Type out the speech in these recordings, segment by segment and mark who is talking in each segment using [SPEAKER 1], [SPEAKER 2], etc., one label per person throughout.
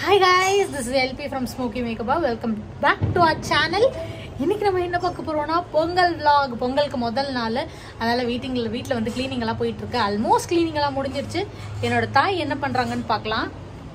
[SPEAKER 1] Hi guys this is LP from smoky மேக்கபா welcome back to our channel இன்னைக்கு நம்ம என்ன பார்க்க போறோம்னா பொங்கல் vlog பொங்கலுக்கு முதல் நாள் அதனால வீட்டிங்கில் வீட்டில் வந்து cleaning எல்லாம் போயிட்டு இருக்கு ஆல்மோஸ்ட் cleaning எல்லாம் முடிஞ்சிருச்சு என்னோட தாய் என்ன பண்றாங்கன்னு பார்க்கலாம்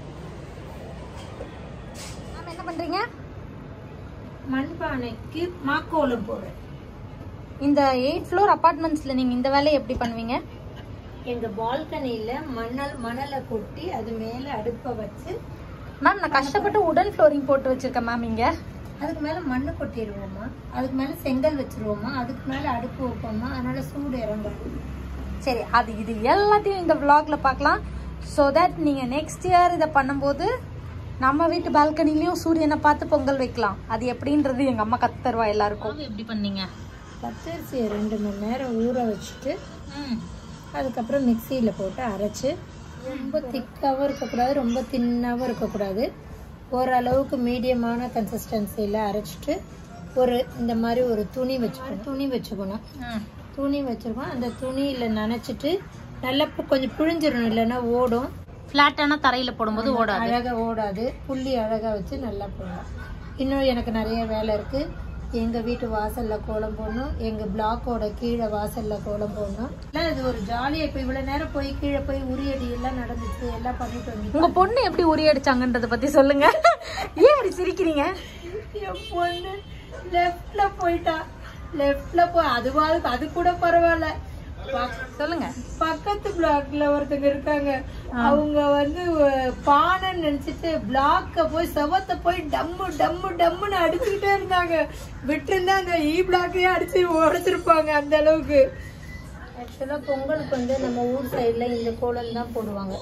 [SPEAKER 1] மேம் என்ன பண்றீங்க
[SPEAKER 2] மண்பானைக்கு மாக்கோலம் போடுறேன்
[SPEAKER 1] இந்த எயிட் ஃப்ளோர் அப்பார்ட்மெண்ட்ஸ்ல நீங்க இந்த வேலையை எப்படி பண்ணுவீங்க
[SPEAKER 2] எங்க பால்கனில மணல் மணலை கொட்டி அது மேல அடுப்பை வச்சு
[SPEAKER 1] மேம் நான் கஷ்டப்பட்டு உடன் ஃப்ளோரிங் போட்டு வச்சிருக்கேன் மேம் இங்க
[SPEAKER 2] அதுக்கு மேல மண்ணு கொட்டிடுவோமா அதுக்கு மேல செங்கல் வச்சிருவோமா அதுக்கு மேல அடுப்பு வைப்போமா அதனால சூடு இறங்காது
[SPEAKER 1] சரி அது இது எல்லாத்தையும் இந்த vlogல பார்க்கலாம் ஸோ தட் நீங்க நெக்ஸ்ட் இயர் இதை பண்ணும்போது நம்ம வீட்டு பால்கனிலையும் சூரியனை பார்த்து பொங்கல் வைக்கலாம் அது எப்படின்றது எங்க அம்மா கத்து தருவா எல்லாருக்கும் எப்படி பண்ணீங்க
[SPEAKER 2] பச்சரிசியை ரெண்டு மணி நேரம் ஊற வச்சுட்டு அதுக்கப்புறம் மிக்சியில் போட்டு அரைச்சு ரொம்ப திக்காகவும் இருக்கக்கூடாது ரொம்ப தின்னாகவும் இருக்கக்கூடாது ஓரளவுக்கு மீடியமான கன்சிஸ்டன்சியில் அரைச்சிட்டு ஒரு இந்த மாதிரி ஒரு துணி வச்சுக்கணும் துணி வச்சுக்கணும் துணி வச்சுருக்கோம் அந்த துணியில் நனைச்சிட்டு நல்லா பு- கொஞ்சம் பிழிஞ்சிடணும் இல்லைன்னா ஓடும்
[SPEAKER 1] ஃபிளாட்டான தரையில போடும்போது ஓடாது
[SPEAKER 2] அழகாக ஓடாது புள்ளி அழகாக வச்சு நல்லா போடலாம் இன்னும் எனக்கு நிறைய வேலை இருக்குது எங்கள் வீட்டு வாசலில் கோலம் போடணும் எங்கள் பிளாக்கோட கீழே வாசலில் கோலம் போடணும் இல்லை இது ஒரு ஜாலியாக இப்போ இவ்வளோ நேரம் போய் கீழே போய் உரியடி எல்லாம் நடந்துச்சு எல்லாம் பண்ணிட்டு வந்து
[SPEAKER 1] உங்க பொண்ணு எப்படி உரியடிச்சாங்கன்றத பத்தி சொல்லுங்க ஏன் அப்படி சிரிக்கிறீங்க
[SPEAKER 2] என் பொண்ணு லெஃப்ட்ல போயிட்டா லெஃப்ட்ல போய் அதுவாது அது கூட பரவாயில்ல பக்-
[SPEAKER 1] சொல்லுங்க
[SPEAKER 2] பக்கத்து பிளாக்ல ஒருத்தங்க இருக்காங்க அவங்க வந்து அஹ், பானைன்னு நினைச்சிட்டு பிளாக்க போய் செவத்த போய் டம்மு டம்மு டம்முன்னு அடிச்சுக்கிட்டே இருந்தாங்க விட்டுருந்தா அந்த இ பிளாக்கையே அடிச்சு உடைச்சிருப்பாங்க அந்த அளவுக்கு ஆக்சுவலா பொங்கலுக்கு வந்து நம்ம ஊர் சைடுல இந்த கோலம் தான் போடுவாங்க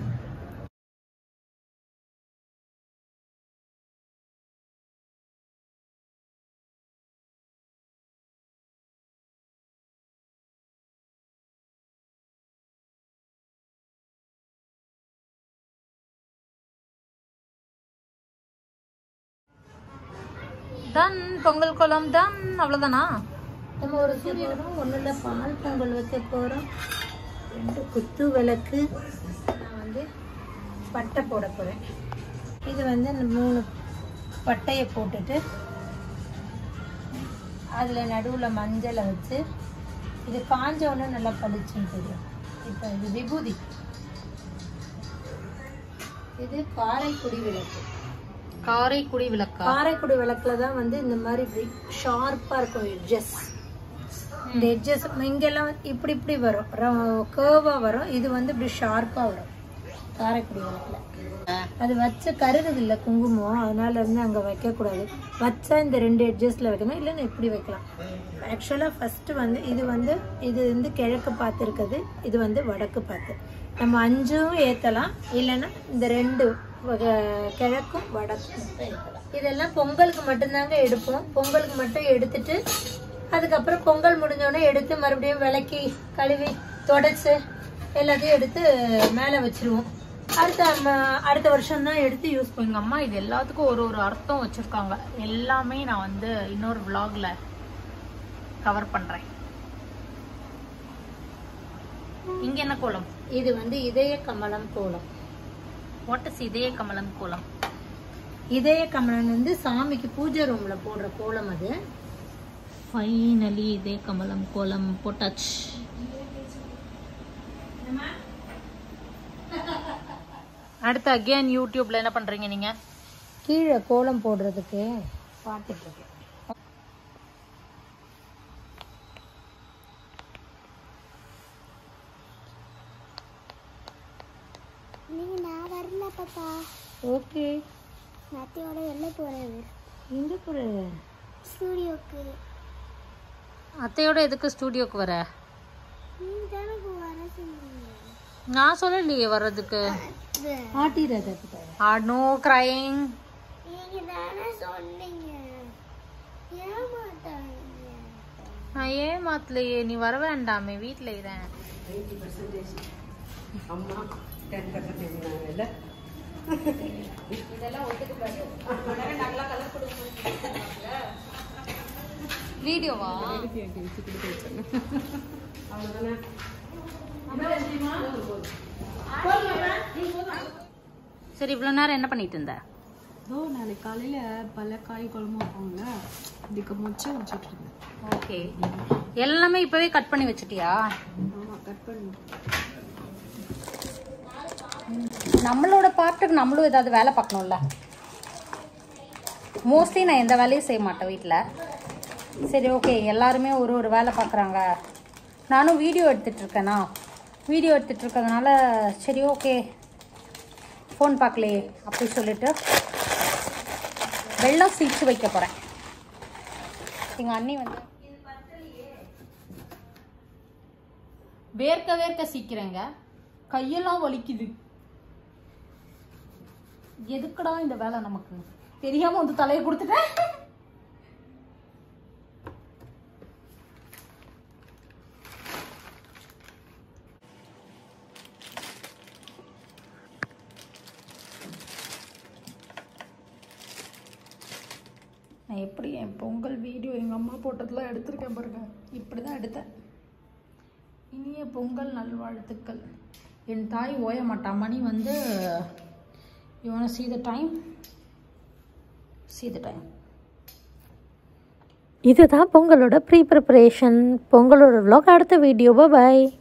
[SPEAKER 1] டன் பொங்கல் கோலம் டன் அவ்வளவுதானா
[SPEAKER 2] நம்ம ஒரு சூரியனும் ஒண்ணுல பால் பொங்கல் வைக்க போறோம் ரெண்டு குத்து விளக்கு நான் வந்து பட்டை போட போறேன் இது வந்து இந்த மூணு பட்டையை போட்டுட்டு அதுல நடுவுல மஞ்சளை வச்சு இது காஞ்ச உடனே நல்லா பளிச்சுன்னு தெரியும் இப்போ இது விபூதி இது காரைக்குடி விளக்கு
[SPEAKER 1] காரைக்குடி விளக்கா
[SPEAKER 2] காரைக்குடி விளக்குல தான் வந்து இந்த மாதிரி ஷார்ப்பா இருக்கும் எட்ஜஸ் இந்த எட்ஜஸ் இங்கெல்லாம் வந்து இப்படி இப்படி வரும் கேர்வா வரும் இது வந்து இப்படி ஷார்ப்பா வரும் காரைக்குடி விளக்குல அது வச்ச கருகுது இல்ல குங்குமம் அதனால இருந்து அங்க வைக்க கூடாது வச்சா இந்த ரெண்டு எட்ஜஸ்ல வைக்கணும் இல்லைன்னா இப்படி வைக்கலாம் ஆக்சுவலா ஃபர்ஸ்ட் வந்து இது வந்து இது வந்து கிழக்கு பார்த்து இருக்குது இது வந்து வடக்கு பார்த்து நம்ம அஞ்சும் ஏத்தலாம் இல்லைன்னா இந்த ரெண்டு வகை கிழக்கும் வடக்கும் ஏத்தலாம். இதெல்லாம் பொங்கலுக்கு மட்டும்தாங்க எடுப்போம் பொங்கலுக்கு மட்டும் எடுத்துட்டு அதுக்கப்புறம் பொங்கல் முடிஞ்சோடனே எடுத்து மறுபடியும் விளக்கி கழுவி தொடச்சு எல்லாத்தையும் எடுத்து மேலே வச்சிருவோம் அடுத்த ம- அடுத்த வருஷம் தான் எடுத்து யூஸ்
[SPEAKER 1] எங்க அம்மா இது எல்லாத்துக்கும் ஒரு ஒரு அர்த்தம் வச்சிருக்காங்க எல்லாமே நான் வந்து இன்னொரு vlogல கவர் பண்றேன் இங்க என்ன கோலம்
[SPEAKER 2] இது வந்து இதய கமலம் கோலம்
[SPEAKER 1] வாட் இஸ் இதய கமலம் கோலம்
[SPEAKER 2] இதய கமலம் வந்து சாமிக்கு பூஜை ரூம்ல போடுற கோலம் அது
[SPEAKER 1] ஃபைனலி இதய கமலம் கோலம் போட்டாச்சு அடுத்து அகேன் யூடியூப்ல என்ன பண்றீங்க நீங்க
[SPEAKER 2] கீழே கோலம் போடுறதுக்கு பார்த்துட்டு இருக்கேன்
[SPEAKER 3] நான் வரல பாப்பா
[SPEAKER 2] ஓகே
[SPEAKER 3] நத்தியோட வெளில போறது
[SPEAKER 2] எங்க போற
[SPEAKER 3] ஸ்டூடியோக்கு
[SPEAKER 1] அத்தையோட எதுக்கு ஸ்டூடியோக்கு வர
[SPEAKER 3] நீங்க தானே வர சொன்னீங்க
[SPEAKER 1] நான் சொல்லலையே வர்றதுக்கு
[SPEAKER 2] ஆட்டிடாத
[SPEAKER 1] ஆர் நோ கிரைங்
[SPEAKER 3] நீங்க தானே சொன்னீங்க ஏமாட்டாங்க
[SPEAKER 1] நான் ஏமாத்தலையே நீ வர வேண்டாமே வீட்ல இருறேன் வீடியோவா சரி இவ்வளோ நேரம் என்ன பண்ணிட்டு இருந்த
[SPEAKER 4] இதோ நாளைக்கு காலையில பல காய் குழம்பு வைப்பாங்க இதுக்கு மொச்சை வச்சுட்டு இருந்தேன்
[SPEAKER 1] ஓகே எல்லாமே இப்போவே கட் பண்ணி வச்சிட்டியா
[SPEAKER 4] ஆமா கட் பண்ணி
[SPEAKER 1] நம்மளோட பார்ட்டுக்கு நம்மளும் ஏதாவது வேலை பார்க்கணும்ல மோஸ்ட்லி நான் எந்த வேலையும் செய்ய மாட்டேன் வீட்டில் சரி ஓகே எல்லாருமே ஒரு ஒரு வேலை பார்க்குறாங்க நானும் வீடியோ எடுத்துட்டு இருக்கேனா வீடியோ எடுத்துட்டு இருக்கிறதுனால சரி ஓகே ஃபோன் பார்க்கலையே அப்படி சொல்லிட்டு வெள்ளம் சீச்சு வைக்க போகிறேன் எங்கள் அண்ணி வந்து வேர்க்க வேர்க்க சீக்கிறேங்க கையெல்லாம் வலிக்குது எதுக்குடா இந்த வேலை நமக்கு தெரியாம வந்து தலையை கொடுத்துட்டேன் நான் எப்படி என் பொங்கல் வீடியோ எங்கள் அம்மா போட்டதெல்லாம் எடுத்திருக்கேன் பாருங்க இப்படி தான் எடுத்தேன் இனிய பொங்கல் நல்வாழ்த்துக்கள் என் தாய் ஓய மாட்டா மணி வந்து you want see the time see the time
[SPEAKER 5] இதுதான் பொங்கலோட ப்ரீ ப்ரிப்பரேஷன் பொங்கலோட vlog அடுத்த வீடியோ பாய்